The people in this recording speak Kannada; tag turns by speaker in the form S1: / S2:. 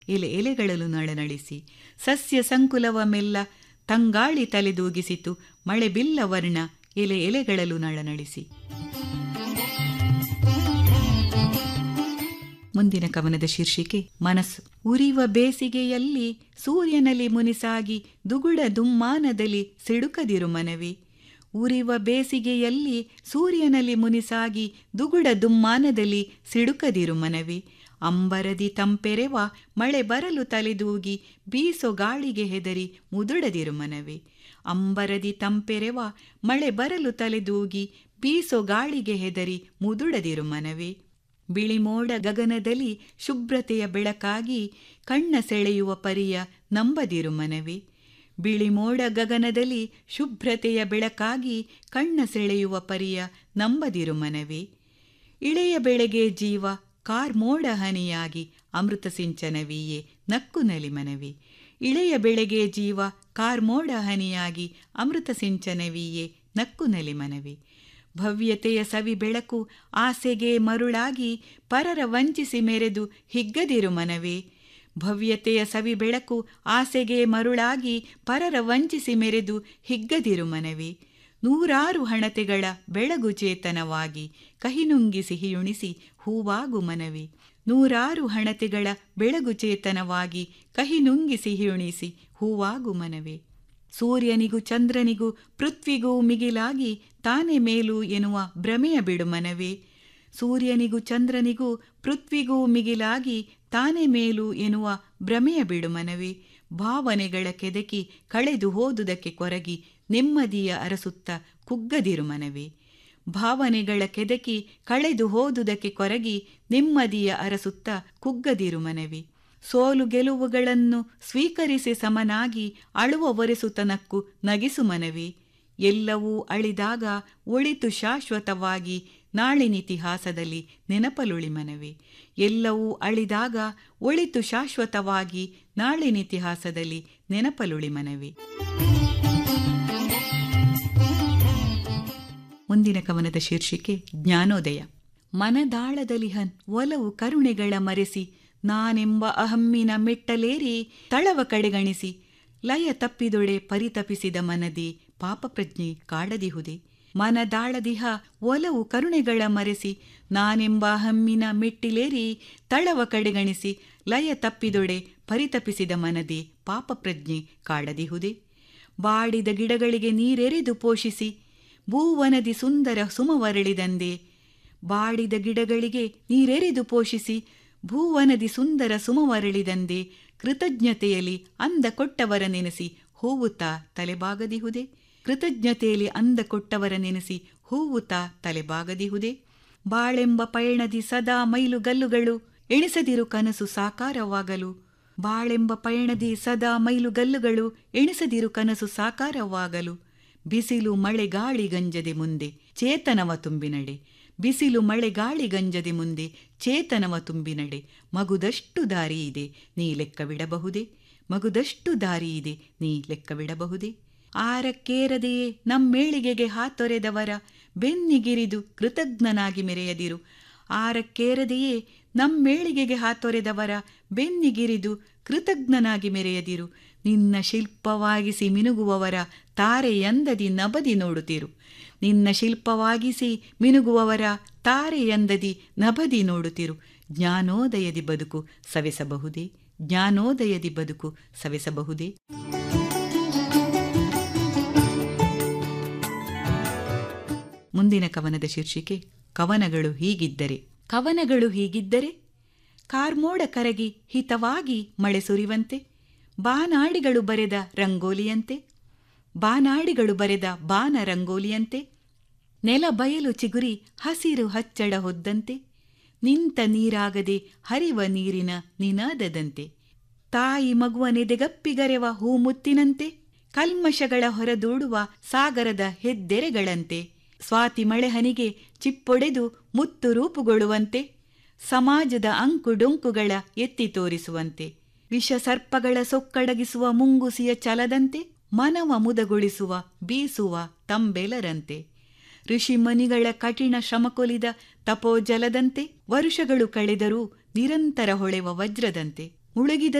S1: ಎಲೆ ಎಲೆಗಳಲು ನಳನಳಿಸಿ ಸಸ್ಯ ಸಂಕುಲವ ಮೆಲ್ಲ ತಂಗಾಳಿ ತಲೆದೂಗಿಸಿತು ಮಳೆ ಬಿಲ್ಲ ವರ್ಣ ಎಲೆ ಎಲೆಗಳಲು ನಳನಳಿಸಿ ಮುಂದಿನ ಕವನದ ಶೀರ್ಷಿಕೆ ಮನಸ್ಸು ಉರಿವ ಬೇಸಿಗೆಯಲ್ಲಿ ಸೂರ್ಯನಲ್ಲಿ ಮುನಿಸಾಗಿ ದುಗುಡ ದುಮ್ಮಾನದಲ್ಲಿ ಸಿಡುಕದಿರು ಮನವಿ ಉರಿವ ಬೇಸಿಗೆಯಲ್ಲಿ ಸೂರ್ಯನಲ್ಲಿ ಮುನಿಸಾಗಿ ದುಗುಡ ದುಮ್ಮಾನದಲ್ಲಿ ಸಿಡುಕದಿರು ಮನವಿ ಅಂಬರದಿ ತಂಪೆರೆವ ಮಳೆ ಬರಲು ತಲೆದೂಗಿ ಬೀಸೋ ಗಾಳಿಗೆ ಹೆದರಿ ಮುದುಡದಿರು ಮನವಿ ಅಂಬರದಿ ತಂಪೆರೆವ ಮಳೆ ಬರಲು ತಲೆದೂಗಿ ಬೀಸೋ ಗಾಳಿಗೆ ಹೆದರಿ ಮುದುಡದಿರು ಮನವಿ ಬಿಳಿಮೋಡ ಗಗನದಲ್ಲಿ ಶುಭ್ರತೆಯ ಬೆಳಕಾಗಿ ಕಣ್ಣ ಸೆಳೆಯುವ ಪರಿಯ ನಂಬದಿರು ಮನವಿ ಬಿಳಿಮೋಡ ಗಗನದಲ್ಲಿ ಶುಭ್ರತೆಯ ಬೆಳಕಾಗಿ ಕಣ್ಣ ಸೆಳೆಯುವ ಪರಿಯ ನಂಬದಿರು ಮನವಿ ಇಳೆಯ ಬೆಳೆಗೆ ಜೀವ ಕಾರ್ಮೋಡ ಹನಿಯಾಗಿ ಅಮೃತ ಸಿಂಚನವಿಯೇ ನಕ್ಕು ನಲಿ ಮನವಿ ಇಳೆಯ ಬೆಳೆಗೆ ಜೀವ ಕಾರ್ಮೋಡ ಹನಿಯಾಗಿ ಅಮೃತ ಸಿಂಚನವಿಯೇ ನಕ್ಕು ನಲಿ ಮನವಿ ಭವ್ಯತೆಯ ಸವಿ ಬೆಳಕು ಆಸೆಗೆ ಮರುಳಾಗಿ ಪರರ ವಂಚಿಸಿ ಮೆರೆದು ಹಿಗ್ಗದಿರು ಮನವೇ ಭವ್ಯತೆಯ ಸವಿ ಬೆಳಕು ಆಸೆಗೆ ಮರುಳಾಗಿ ಪರರ ವಂಚಿಸಿ ಮೆರೆದು ಹಿಗ್ಗದಿರು ಮನವೇ ನೂರಾರು ಹಣತೆಗಳ ಬೆಳಗು ಚೇತನವಾಗಿ ಕಹಿನುಂಗಿ ಸಿಹಿಯುಣಿಸಿ ಹೂವಾಗು ಮನವಿ ನೂರಾರು ಹಣತೆಗಳ ಬೆಳಗು ಚೇತನವಾಗಿ ಕಹಿನುಂಗಿ ಸಿಹಿಯುಣಿಸಿ ಹೂವಾಗು ಮನವೇ ಸೂರ್ಯನಿಗೂ ಚಂದ್ರನಿಗೂ ಪೃಥ್ವಿಗೂ ಮಿಗಿಲಾಗಿ ತಾನೇ ಮೇಲು ಎನ್ನುವ ಭ್ರಮೆಯ ಬಿಡು ಮನವೇ ಸೂರ್ಯನಿಗೂ ಚಂದ್ರನಿಗೂ ಪೃಥ್ವಿಗೂ ಮಿಗಿಲಾಗಿ ತಾನೇ ಮೇಲು ಎನ್ನುವ ಭ್ರಮೆಯ ಬಿಡು ಮನವೇ ಭಾವನೆಗಳ ಕೆದಕಿ ಕಳೆದು ಹೋದುದಕ್ಕೆ ಕೊರಗಿ ನೆಮ್ಮದಿಯ ಅರಸುತ್ತ ಕುಗ್ಗದಿರು ಮನವೇ ಭಾವನೆಗಳ ಕೆದಕಿ ಕಳೆದು ಹೋದುದಕ್ಕೆ ಕೊರಗಿ ನೆಮ್ಮದಿಯ ಅರಸುತ್ತ ಕುಗ್ಗದಿರು ಮನವಿ ಸೋಲು ಗೆಲುವುಗಳನ್ನು ಸ್ವೀಕರಿಸಿ ಸಮನಾಗಿ ಅಳುವ ಒರೆಸುತನಕ್ಕೂ ನಗಿಸು ಮನವಿ ಎಲ್ಲವೂ ಅಳಿದಾಗ ಒಳಿತು ಶಾಶ್ವತವಾಗಿ ನಾಳಿನಿತಿಹಾಸದಲ್ಲಿ ನೆನಪಲುಳಿ ಮನವಿ ಎಲ್ಲವೂ ಅಳಿದಾಗ ಒಳಿತು ಶಾಶ್ವತವಾಗಿ ನಾಳಿನಿತಿಹಾಸದಲ್ಲಿ ನೆನಪಲುಳಿ ಮನವಿ ಮುಂದಿನ ಕವನದ ಶೀರ್ಷಿಕೆ ಜ್ಞಾನೋದಯ ಮನದಾಳದಲಿಹನ್ ಒಲವು ಕರುಣೆಗಳ ಮರೆಸಿ ನಾನೆಂಬ ಅಹಮ್ಮಿನ ಮೆಟ್ಟಲೇರಿ ತಳವ ಕಡೆಗಣಿಸಿ ಲಯ ತಪ್ಪಿದೊಡೆ ಪರಿತಪಿಸಿದ ಮನದಿ ಪಾಪಪ್ರಜ್ಞೆ ಕಾಡದಿಹುದೆ ಮನದಾಳದಿಹ ಒಲವು ಕರುಣೆಗಳ ಮರೆಸಿ ನಾನೆಂಬ ಹಮ್ಮಿನ ಮೆಟ್ಟಿಲೇರಿ ತಳವ ಕಡೆಗಣಿಸಿ ಲಯ ತಪ್ಪಿದೊಡೆ ಪರಿತಪಿಸಿದ ಮನದಿ ಪಾಪಪ್ರಜ್ಞೆ ಕಾಡದಿಹುದೆ ಬಾಡಿದ ಗಿಡಗಳಿಗೆ ನೀರೆರೆದು ಪೋಷಿಸಿ ಭೂವನದಿ ಸುಂದರ ಸುಮವರಳಿದಂದೆ ಬಾಡಿದ ಗಿಡಗಳಿಗೆ ನೀರೆರೆದು ಪೋಷಿಸಿ ಭೂವನದಿ ಸುಂದರ ಸುಮವರಳಿದಂದೆ ಕೃತಜ್ಞತೆಯಲ್ಲಿ ಅಂದ ಕೊಟ್ಟವರ ನೆನೆಸಿ ಹೂವುತ್ತಾ ತಲೆಬಾಗದಿಹುದೆ ಕೃತಜ್ಞತೆಯಲ್ಲಿ ಅಂದ ಕೊಟ್ಟವರ ನೆನೆಸಿ ಹೂವುತ್ತಾ ತಲೆಬಾಗದಿಹುದೆ ಬಾಳೆಂಬ ಪಯಣದಿ ಸದಾ ಮೈಲುಗಲ್ಲುಗಳು ಎಣಿಸದಿರು ಕನಸು ಸಾಕಾರವಾಗಲು ಬಾಳೆಂಬ ಪಯಣದಿ ಸದಾ ಮೈಲುಗಲ್ಲುಗಳು ಎಣಿಸದಿರು ಕನಸು ಸಾಕಾರವಾಗಲು ಬಿಸಿಲು ಮಳೆ ಗಾಳಿ ಗಂಜದೆ ಮುಂದೆ ಚೇತನವ ತುಂಬಿನಡೆ ಬಿಸಿಲು ಮಳೆ ಗಾಳಿ ಗಂಜದೆ ಮುಂದೆ ಚೇತನವ ತುಂಬಿನಡೆ ಮಗುದಷ್ಟು ದಾರಿ ಇದೆ ನೀ ಲೆಕ್ಕವಿಡಬಹುದೇ ಮಗುದಷ್ಟು ದಾರಿ ಇದೆ ನೀ ಲೆಕ್ಕವಿಡಬಹುದೇ ಆರಕ್ಕೇರದೆಯೇ ನಮ್ಮೇಳಿಗೆಗೆ ಹಾತೊರೆದವರ ಬೆನ್ನಿಗಿರಿದು ಕೃತಜ್ಞನಾಗಿ ಮೆರೆಯದಿರು ಆರಕ್ಕೇರದೆಯೇ ನಮ್ಮೇಳಿಗೆಗೆ ಹಾತೊರೆದವರ ಬೆನ್ನಿಗಿರಿದು ಕೃತಜ್ಞನಾಗಿ ಮೆರೆಯದಿರು ನಿನ್ನ ಶಿಲ್ಪವಾಗಿಸಿ ಮಿನುಗುವವರ ತಾರೆಯಂದದಿ ನಬದಿ ನೋಡುತ್ತಿರು ನಿನ್ನ ಶಿಲ್ಪವಾಗಿಸಿ ಮಿನುಗುವವರ ತಾರೆಯಂದದಿ ನಬದಿ ನೋಡುತ್ತಿರು ಜ್ಞಾನೋದಯದಿ ಬದುಕು ಸವೆಸಬಹುದೇ ಜ್ಞಾನೋದಯದಿ ಬದುಕು ಸವೆಸಬಹುದೇ ಮುಂದಿನ ಕವನದ ಶೀರ್ಷಿಕೆ ಕವನಗಳು ಹೀಗಿದ್ದರೆ ಕವನಗಳು ಹೀಗಿದ್ದರೆ ಕಾರ್ಮೋಡ ಕರಗಿ ಹಿತವಾಗಿ ಮಳೆ ಸುರಿವಂತೆ ಬಾನಾಡಿಗಳು ಬರೆದ ರಂಗೋಲಿಯಂತೆ ಬಾನಾಡಿಗಳು ಬರೆದ ಬಾನ ರಂಗೋಲಿಯಂತೆ ನೆಲ ಬಯಲು ಚಿಗುರಿ ಹಸಿರು ಹಚ್ಚಳ ಹೊದ್ದಂತೆ ನಿಂತ ನೀರಾಗದೆ ಹರಿವ ನೀರಿನ ನಿನಾದದಂತೆ ತಾಯಿ ಮಗುವ ನೆದೆಗಪ್ಪಿಗರೆವ ಹೂಮುತ್ತಿನಂತೆ ಕಲ್ಮಶಗಳ ಹೊರದೂಡುವ ಸಾಗರದ ಹೆದ್ದೆರೆಗಳಂತೆ ಸ್ವಾತಿ ಮಳೆಹನಿಗೆ ಚಿಪ್ಪೊಡೆದು ಮುತ್ತು ರೂಪುಗೊಳ್ಳುವಂತೆ ಸಮಾಜದ ಅಂಕುಡೊಂಕುಗಳ ಎತ್ತಿ ತೋರಿಸುವಂತೆ ವಿಷಸರ್ಪಗಳ ಸೊಕ್ಕಡಗಿಸುವ ಮುಂಗುಸಿಯ ಛಲದಂತೆ ಮನವ ಮುದಗೊಳಿಸುವ ಬೀಸುವ ತಂಬೆಲರಂತೆ ಋಷಿಮನಿಗಳ ಕಠಿಣ ಶ್ರಮಕೊಲಿದ ತಪೋಜಲದಂತೆ ವರುಷಗಳು ಕಳೆದರೂ ನಿರಂತರ ಹೊಳೆವ ವಜ್ರದಂತೆ ಮುಳುಗಿದ